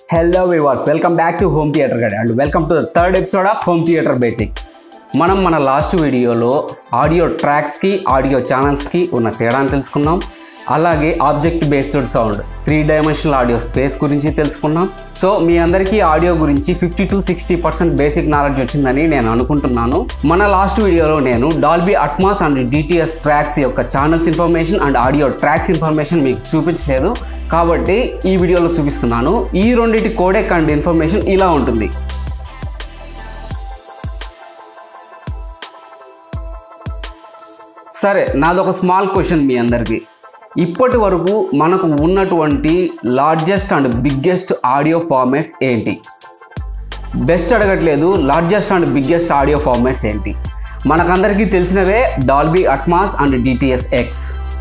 hello viewers welcome back to home theatre గడ్ and welcome to the third episode of home theatre basics మనం మన last వీడియోలో audio ట్రాక్స్కి audio ఛానల్స్కి ఉన్న తేడాను తెలుసుకున్నాం అలాగే object based sound three dimensional audio space గురించి తెలుసుకున్నాం సో మీ అందరికీ ఆడియో గురించి fifty to sixty percent basic knowledge వచ్చిందని నేను అనుకుంటున్నాను మన లాస్ట్ వీడియోలో నేను Dolby Atmos and DTS tracks యొక్క channels information and audio tracks information మీకు చూపించలేదు కాబట్టి ఈ వీడియోలో చూపిస్తున్నాను ఈ రెండింటి కోడెక్ అండ్ ఇన్ఫర్మేషన్ ఇలా ఉంటుంది సరే నాదొక స్మాల్ క్వశ్చన్ మీ అందరికీ ఇప్పటి వరకు మనకు ఉన్నటువంటి largest and biggest audio formats ఏంటి బెస్ట్ అడగట్లేదు largest and biggest audio formats ఏంటి మనకందరికీ తెలిసినవే Dolby Atmos and DTS X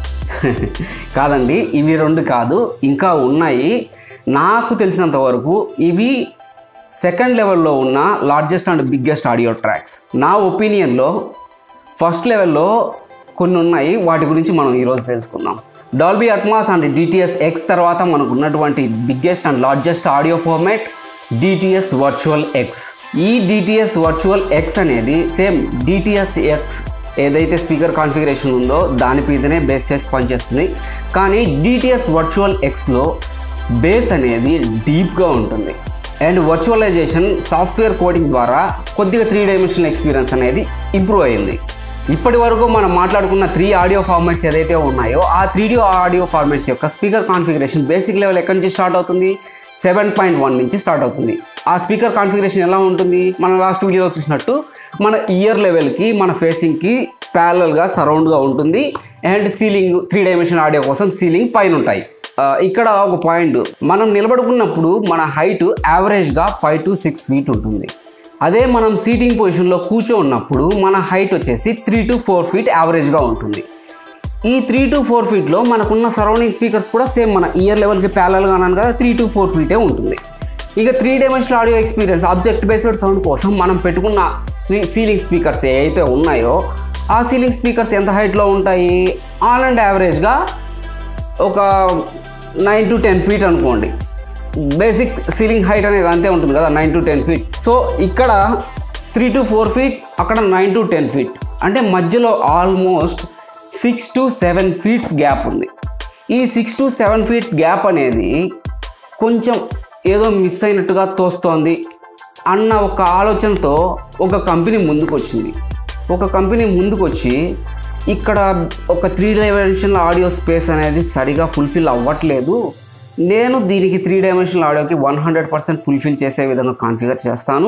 కాదండి ఇవి రెండు కాదు ఇంకా ఉన్నాయి నాకు తెలిసినంత వరకు ఇవి సెకండ్ లెవెల్లో ఉన్న largest and biggest audio tracks నా ఒపీనియన్లో ఫస్ట్ లెవెల్లో కొన్ని ఉన్నాయి వాటి గురించి మనం ఈరోజు తెలుసుకుందాం Dolby Atmos and DTS X తర్వాత మనకు ఉన్నటువంటి biggest and largest audio format DTS virtual X ఈ డిటిఎస్ వర్చువల్ ఎక్స్ అనేది సేమ్ డిటిఎస్ ఎక్స్ ఏదైతే స్పీకర్ కాన్ఫిగరేషన్ ఉందో దాని మీదనే బేస్ చేసి పనిచేస్తుంది కానీ డిటిఎస్ వర్చువల్ ఎక్స్లో బేస్ అనేది డీప్గా ఉంటుంది అండ్ వర్చువలైజేషన్ సాఫ్ట్వేర్ కోడింగ్ ద్వారా కొద్దిగా త్రీ డైమెన్షనల్ ఎక్స్పీరియన్స్ అనేది ఇంప్రూవ్ అయింది ఇప్పటి వరకు మనం మాట్లాడుకున్న త్రీ ఆడియో ఫార్మాట్స్ ఏదైతే ఉన్నాయో ఆ త్రీ డి ఆడియో ఫార్మాట్స్ యొక్క స్పీకర్ కాన్ఫిగరేషన్ బేసిక్ లెవెల్ ఎక్కడి నుంచి స్టార్ట్ అవుతుంది సెవెన్ పాయింట్ వన్ నుంచి స్టార్ట్ అవుతుంది ఆ స్పీకర్ కాన్ఫిగరేషన్ ఎలా ఉంటుంది మనం లాస్ట్ వీడియోలో చూసినట్టు మన ఇయర్ లెవెల్కి మన ఫేసింగ్కి ప్యారల్గా సరౌండ్గా ఉంటుంది and ceiling three dimension audio కోసం సీలింగ్ పైన ఉంటాయి ఆ, ఇక్కడ ఒక పాయింట్ మనం నిలబడుకున్నప్పుడు మన హైట్ యావరేజ్గా ఫైవ్ టు సిక్స్ ఫీట్ ఉంటుంది అదే మనం సీటింగ్ పొజిషన్లో కూర్చో ఉన్నప్పుడు మన హైట్ వచ్చేసి త్రీ టు ఫోర్ ఫీట్ యావరేజ్గా ఉంటుంది ఈ త్రీ టు ఫోర్ ఫీట్లో మనకున్న సరౌండింగ్ స్పీకర్స్ కూడా సేమ్ మన ఇయర్ లెవెల్కి ప్యారల్గా అన్నాను కదా త్రీ టు ఫోర్ ఫీటే ఉంటుంది ఇక three dimensional audio experience object based sound కోసం మనం పెట్టుకున్న సీలింగ్ స్పీకర్స్ ఏవైతే ఉన్నాయో ఆ సీలింగ్ స్పీకర్స్ ఎంత హైట్లో ఉంటాయి ఆన్ అండ్ యావరేజ్గా ఒక నైన్ టు టెన్ ఫీట్ అనుకోండి బేసిక్ సీలింగ్ హైట్ అనేది అంతే ఉంటుంది కదా nine to ten feet so ఇక్కడ త్రీ టు ఫోర్ ఫీట్ అక్కడ నైన్ టు టెన్ ఫీట్ అంటే మధ్యలో almost six to seven feets gap ఉంది ఈ six to seven feet gap అనేది కొంచెం ఏదో మిస్ అయినట్టుగా తోస్తోంది అన్న ఒక ఆలోచనతో ఒక కంపెనీ ముందుకు వచ్చింది ఒక కంపెనీ ముందుకు వచ్చి ఇక్కడ ఒక త్రీ డైమెన్షనల్ ఆడియో స్పేస్ అనేది సరిగా ఫుల్ఫిల్ అవ్వట్లేదు నేను దీనికి త్రీ డైమెన్షనల్ ఆడియోకి వన్ హండ్రెడ్ పర్సెంట్ ఫుల్ఫిల్ చేసే విధంగా కాన్ఫిగర్ చేస్తాను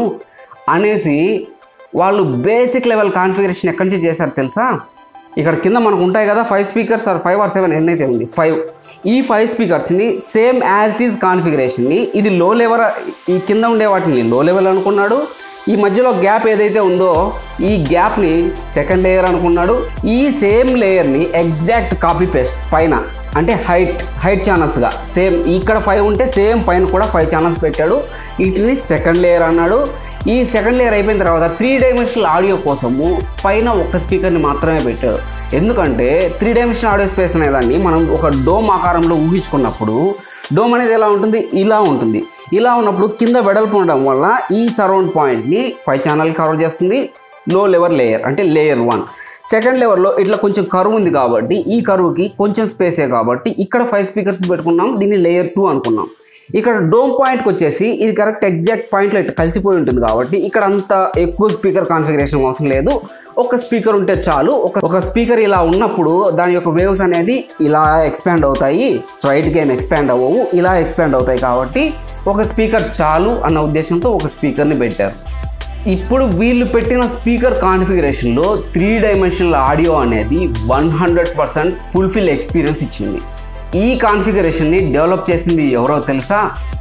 అనేసి వాళ్ళు బేసిక్ లెవెల్ కాన్ఫిగరేషన్ ఎక్కడి నుంచి చేశారు తెలుసా ఇక్కడ కింద మనకు ఉంటాయి కదా five speakers or five or seven ఎన్నైతే ఉంది ఫైవ్ ఈ ఫైవ్ స్పీకర్స్ని సేమ్ యాజ్ ఇట్ ఈస్ కాన్ఫిగరేషన్ని ఇది లో లెవెల్ ఈ కింద ఉండే వాటిని లో లెవెల్ అనుకున్నాడు ఈ మధ్యలో గ్యాప్ ఏదైతే ఉందో ఈ గ్యాప్ని సెకండ్ లేయర్ అనుకున్నాడు ఈ సేమ్ లేయర్ని ఎగ్జాక్ట్ కాపీ పేస్ట్ పైన అంటే హైట్ హైట్ ఛానల్స్గా సేమ్ ఇక్కడ ఫైవ్ ఉంటే సేమ్ పైన కూడా ఫైవ్ ఛానల్స్ పెట్టాడు వీటిని సెకండ్ లేయర్ అన్నాడు ఈ సెకండ్ లేయర్ అయిపోయిన తర్వాత త్రీ డైమెన్షనల్ ఆడియో కోసము పైన ఒక స్పీకర్ని మాత్రమే పెట్టాడు ఎందుకంటే త్రీ డైమెన్షనల్ ఆడియో స్పేస్ అనేదాన్ని మనం ఒక డోమ్ ఆకారంలో ఊహించుకున్నప్పుడు డోమ్ అనేది ఎలా ఉంటుంది ఇలా ఉంటుంది ఇలా ఉన్నప్పుడు కింద వెడల్పు ఉండడం వల్ల ఈ సరౌండ్ పాయింట్ని ఫైవ్ ఛానల్ కవర్ చేస్తుంది లో లెవెల్ లేయర్ అంటే లేయర్ వన్ సెకండ్ లెవెల్లో ఇట్లా కొంచెం కరువు ఉంది కాబట్టి ఈ కరువుకి కొంచెం స్పేసే కాబట్టి ఇక్కడ ఫైవ్ స్పీకర్స్ పెట్టుకున్నాం దీన్ని లేయర్ టూ అనుకున్నాం ఇక్కడ డోమ్ పాయింట్కి వచ్చేసి ఇది కరెక్ట్ ఎగ్జాక్ట్ పాయింట్లో ఇట్లా కలిసిపోయి ఉంటుంది కాబట్టి ఇక్కడ అంత ఎక్కువ స్పీకర్ కాన్ఫిగరేషన్ అవసరం లేదు ఒక స్పీకర్ ఉంటే చాలు ఒక ఒక స్పీకర్ ఇలా ఉన్నప్పుడు దాని యొక్క వేవ్స్ అనేది ఇలా ఎక్స్పాండ్ అవుతాయి స్ట్రైట్ గేమ్ ఎక్స్పాండ్ అవ్వవు ఇలా ఎక్స్పాండ్ అవుతాయి కాబట్టి ఒక స్పీకర్ చాలు అన్న ఉద్దేశంతో ఒక స్పీకర్ని పెట్టారు ఇప్పుడు వీళ్ళు పెట్టిన స్పీకర్ కాన్ఫిగరేషన్లో త్రీ డైమెన్షనల్ ఆడియో అనేది one hundred percent fulfil experience ఇచ్చింది ఈ కాన్ఫిగరేషన్ని డెవలప్ చేసింది ఎవరో తెలుసా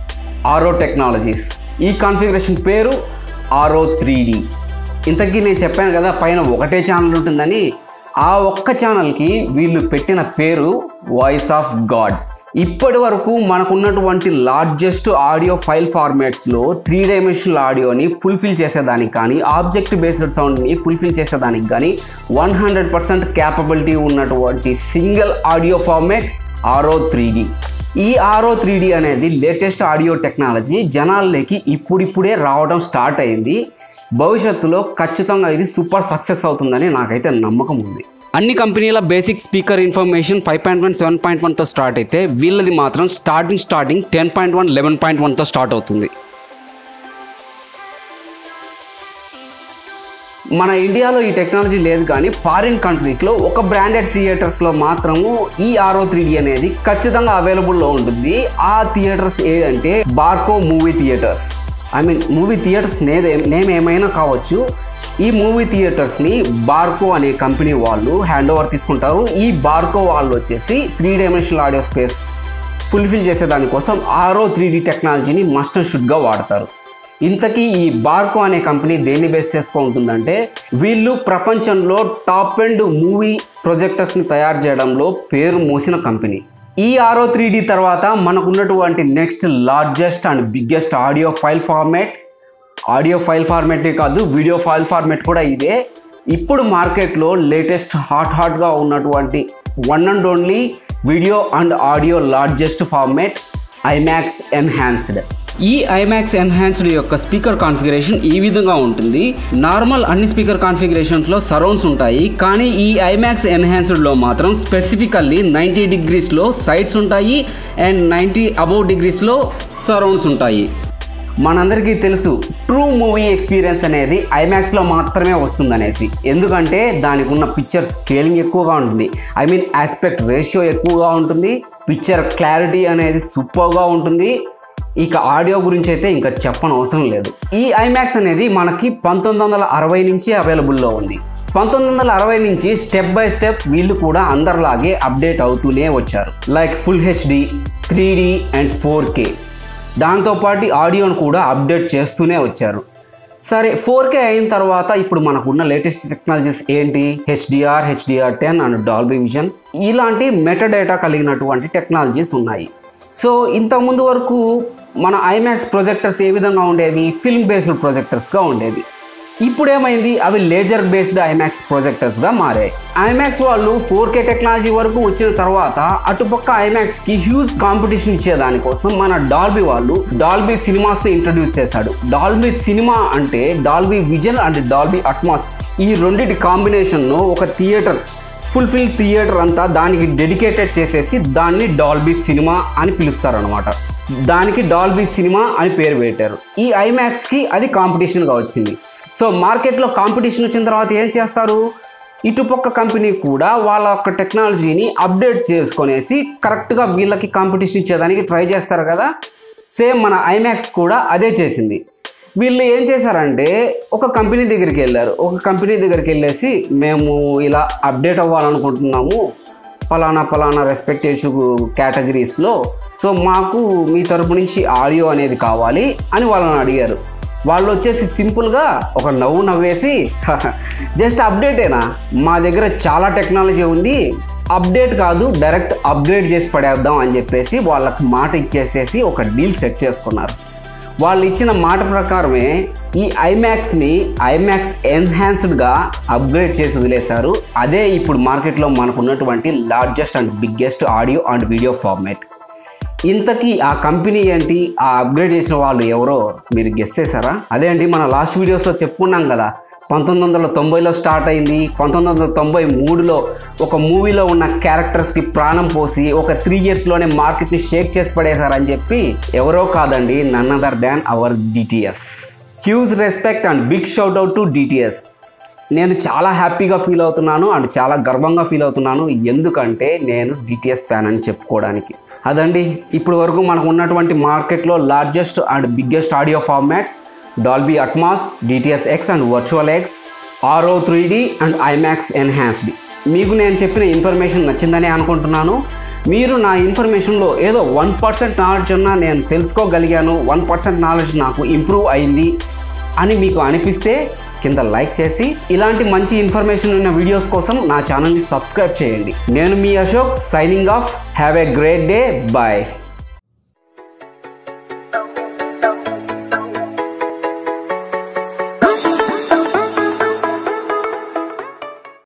ఆరో టెక్నాలజీస్ ఈ కాన్ఫిగరేషన్ పేరు ఆరో త్రీ డి ఇంతకీ నేను చెప్పాను కదా పైన ఒకటే ఛానల్ ఉంటుందని ఆ ఒక్క ఛానల్కి వీళ్ళు పెట్టిన పేరు వాయిస్ ఆఫ్ గాడ్ ఇప్పటి వరకు మనకున్నటువంటి లార్జెస్ట్ ఆడియో ఫైల్ ఫార్మాట్స్లో త్రీ డైమెన్షనల్ ఆడియోని ఫుల్ఫిల్ చేసేదానికి కానీ ఆబ్జెక్ట్ బేస్డ్ సౌండ్ని ఫుల్ఫిల్ చేసేదానికి కానీ వన్ హండ్రెడ్ పర్సెంట్ క్యాపబిలిటీ ఉన్నటువంటి single audio format Auro three ఈ ఆర్ఓ త్రీ డి అనేది లేటెస్ట్ ఆడియో టెక్నాలజీ జనాల్లోకి ఇప్పుడిప్పుడే రావడం స్టార్ట్ అయింది భవిష్యత్తులో ఖచ్చితంగా ఇది సూపర్ సక్సెస్ అవుతుందని నాకైతే నమ్మకం ఉంది అన్ని కంపెనీల basic speaker information five point one seven point వన్తో స్టార్ట్ అయితే వీళ్ళది మాత్రం starting starting ten point one eleven point వన్తో స్టార్ట్ అవుతుంది మన ఇండియాలో ఈ టెక్నాలజీ లేదు కానీ ఫారిన్ కంట్రీస్లో ఒక బ్రాండెడ్ థియేటర్స్లో మాత్రము ఈ ఆర్ఓ త్రీ డి అనేది ఖచ్చితంగా అవైలబుల్లో ఉంటుంది ఆ థియేటర్స్ ఏదంటే Barco movie theatres I mean movie theatres name name ఏమైనా కావచ్చు ఈ మూవీ థియేటర్స్ని బార్కో అనే కంపెనీ వాళ్ళు హ్యాండ్ ఓవర్ తీసుకుంటారు ఈ బార్కో వాళ్ళు వచ్చేసి three dimensional audio space fulfil చేసే దానికోసం ఆర్ఓ త్రీ డి టెక్నాలజీని మస్ట్ అండ్ షుడ్గా వాడతారు ఇంతకీ ఈ బార్కో అనే కంపెనీ దేన్ని బేస్ చేసుకో ఉంటుందంటే వీళ్ళు ప్రపంచంలో టాప్ అండ్ మూవీ ప్రొజెక్టర్స్ని తయారు చేయడంలో పేరు మోసిన కంపెనీ ఈ ఆర్ఓ త్రీ డి తర్వాత మనకున్నటువంటి next largest and biggest audio file format audio file ఫార్మాటే కాదు వీడియో ఫైల్ ఫార్మాట్ కూడా ఇదే ఇప్పుడు మార్కెట్లో లేటెస్ట్ హాట్ హాట్గా ఉన్నటువంటి one and only video and audio largest format IMAX enhanced ఈ ఐమాక్స్ ఎన్హాన్స్డ్ యొక్క స్పీకర్ కాన్ఫిగరేషన్ ఈ విధంగా ఉంటుంది నార్మల్ అన్ని స్పీకర్ కాన్ఫిగరేషన్స్లో సరౌండ్స్ ఉంటాయి కానీ ఈ ఐమాక్స్ ఎన్హాన్స్డ్లో మాత్రం స్పెసిఫికల్లీ నైంటీ డిగ్రీస్లో సైడ్స్ ఉంటాయి అండ్ నైంటీ అబౌవ్ డిగ్రీస్లో సరౌండ్స్ ఉంటాయి మనందరికీ తెలుసు ట్రూ మూవీ ఎక్స్పీరియన్స్ అనేది ఐమాక్స్లో మాత్రమే వస్తుందనేసి ఎందుకంటే దానికి ఉన్న పిక్చర్ స్కేలింగ్ ఎక్కువగా ఉంటుంది ఐ మీన్ ఆస్పెక్ట్ రేషియో ఎక్కువగా ఉంటుంది పిక్చర్ క్లారిటీ అనేది సూపర్గా ఉంటుంది ఇక ఆడియో గురించి అయితే ఇంకా చెప్పని అవసరం లేదు ఈ ఐమాక్స్ అనేది మనకి పంతొమ్మిది వందల అరవై నుంచి అవైలబుల్లో ఉంది పంతొమ్మిది వందల అరవై నుంచి స్టెప్ బై స్టెప్ వీళ్ళు కూడా అందరిలాగే అప్డేట్ అవుతూనే వచ్చారు like full HD three D and four K దాంతోపాటు ఆడియోను కూడా అప్డేట్ చేస్తూనే వచ్చారు సరే ఫోర్ కే అయిన తర్వాత ఇప్పుడు మనకున్న లేటెస్ట్ టెక్నాలజీస్ ఏంటి HDR HDR ten and Dolby Vision ఇలాంటి మెటాడేటా కలిగినటువంటి టెక్నాలజీస్ ఉన్నాయి సో ఇంతకుముందు వరకు మన ఐమాక్స్ ప్రొజెక్టర్స్ ఏ విధంగా ఉండేవి ఫిల్మ్ బేస్డ్ ప్రొజెక్టర్స్గా ఉండేవి ఇప్పుడు ఏమైంది అవి లేజర్ బేస్డ్ ఐమాక్స్ ప్రొజెక్టర్స్గా మారాయి ఐమాక్స్ వాళ్ళు ఫోర్ కే టెక్నాలజీ వరకు వచ్చిన తర్వాత అటుపక్క ఐమాక్స్కి హ్యూజ్ కాంపిటీషన్ ఇచ్చేదానికోసం మన డాల్బీ వాళ్ళు డాల్బీ సినిమాస్ని ఇంట్రడ్యూస్ చేశాడు డాల్బీ సినిమా అంటే Dolby Vision and Dolby Atmos ఈ రెండింటి కాంబినేషన్ను ఒక థియేటర్ ఫుల్ఫిల్ థియేటర్ అంతా దానికి డెడికేటెడ్ చేసేసి దాన్ని డాల్బీ సినిమా అని పిలుస్తారనమాట దానికి డాల్బీ సినిమా అని పేరు పెట్టారు ఈ ఐమాక్స్కి అది కాంపిటీషన్గా వచ్చింది సో మార్కెట్లో కాంపిటీషన్ వచ్చిన తర్వాత ఏం చేస్తారు ఇటుపక్క కంపెనీ కూడా వాళ్ళ యొక్క టెక్నాలజీని అప్డేట్ చేసుకొనేసి కరెక్ట్గా వీళ్ళకి కాంపిటీషన్ ఇచ్చేదానికి ట్రై చేస్తారు కదా సేమ్ మన ఐమాక్స్ కూడా అదే చేసింది వీళ్ళు ఏం చేశారంటే ఒక కంపెనీ దగ్గరికి వెళ్ళారు ఒక కంపెనీ దగ్గరికి వెళ్ళేసి మేము ఇలా అప్డేట్ అవ్వాలనుకుంటున్నాము ఫలానా ఫలానా రెస్పెక్టివ్ కేటగిరీస్లో సో మాకు మీ తరపు నుంచి ఆడియో అనేది కావాలి అని వాళ్ళని అడిగారు వాళ్ళు వచ్చేసి సింపుల్గా ఒక నవ్వు నవ్వేసి జస్ట్ అప్డేటేనా మా దగ్గర చాలా టెక్నాలజీ ఉంది అప్డేట్ కాదు డైరెక్ట్ అప్గ్రేడ్ చేసి పడేద్దాం అని చెప్పేసి వాళ్ళకి మాట ఇచ్చేసేసి ఒక డీల్ సెట్ చేసుకున్నారు వాళ్ళు ఇచ్చిన మాట ప్రకారమే ఈ ఐమాక్స్ని ఐమాక్స్ ఎన్హాన్స్డ్గా అప్గ్రేడ్ చేసి వదిలేశారు అదే ఇప్పుడు మార్కెట్లో మనకు ఉన్నటువంటి largest and biggest audio and video format ఇంతకీ ఆ కంపెనీ ఏంటి ఆ అప్గ్రేడ్ చేసిన వాళ్ళు ఎవరో మీరు గెస్ చేశారా అదే అండి మన లాస్ట్ వీడియోస్లో చెప్పుకున్నాం కదా పంతొమ్మిది వందల తొంభైలో స్టార్ట్ అయింది పంతొమ్మిది వందల తొంభై మూడులో ఒక మూవీలో ఉన్న క్యారెక్టర్స్కి ప్రాణం పోసి ఒక త్రీ ఇయర్స్లోనే మార్కెట్ని షేక్ చేసి పడేశారని చెప్పి ఎవరో కాదండి none other than our DTS huge respect and big shout out to DTS నేను చాలా హ్యాపీగా ఫీల్ అవుతున్నాను అండ్ చాలా గర్వంగా ఫీల్ అవుతున్నాను ఎందుకంటే నేను డిటిఎస్ ఫ్యాన్ అని చెప్పుకోవడానికి అదండి ఇప్పుడు వరకు మనకు ఉన్నటువంటి మార్కెట్లో largest and biggest audio formats Dolby Atmos DTS X and virtual X Auro three D and IMAX enhanced మీకు నేను చెప్పిన ఇన్ఫర్మేషన్ నచ్చిందని అనుకుంటున్నాను మీరు నా ఇన్ఫర్మేషన్లో ఏదో వన్ పర్సెంట్ నాలెడ్జ్ ఉన్నా నేను తెలుసుకోగలిగాను వన్ పర్సెంట్ నాలెడ్జ్ నాకు ఇంప్రూవ్ అయింది అని మీకు అనిపిస్తే కింద లైక్ చేసి ఇలాంటి మంచి ఇన్ఫర్మేషన్ ఉన్న వీడియోస్ కోసం నా ఛానల్ని సబ్స్క్రైబ్ చేయండి నేను మీ Ashok signing off have a great day bye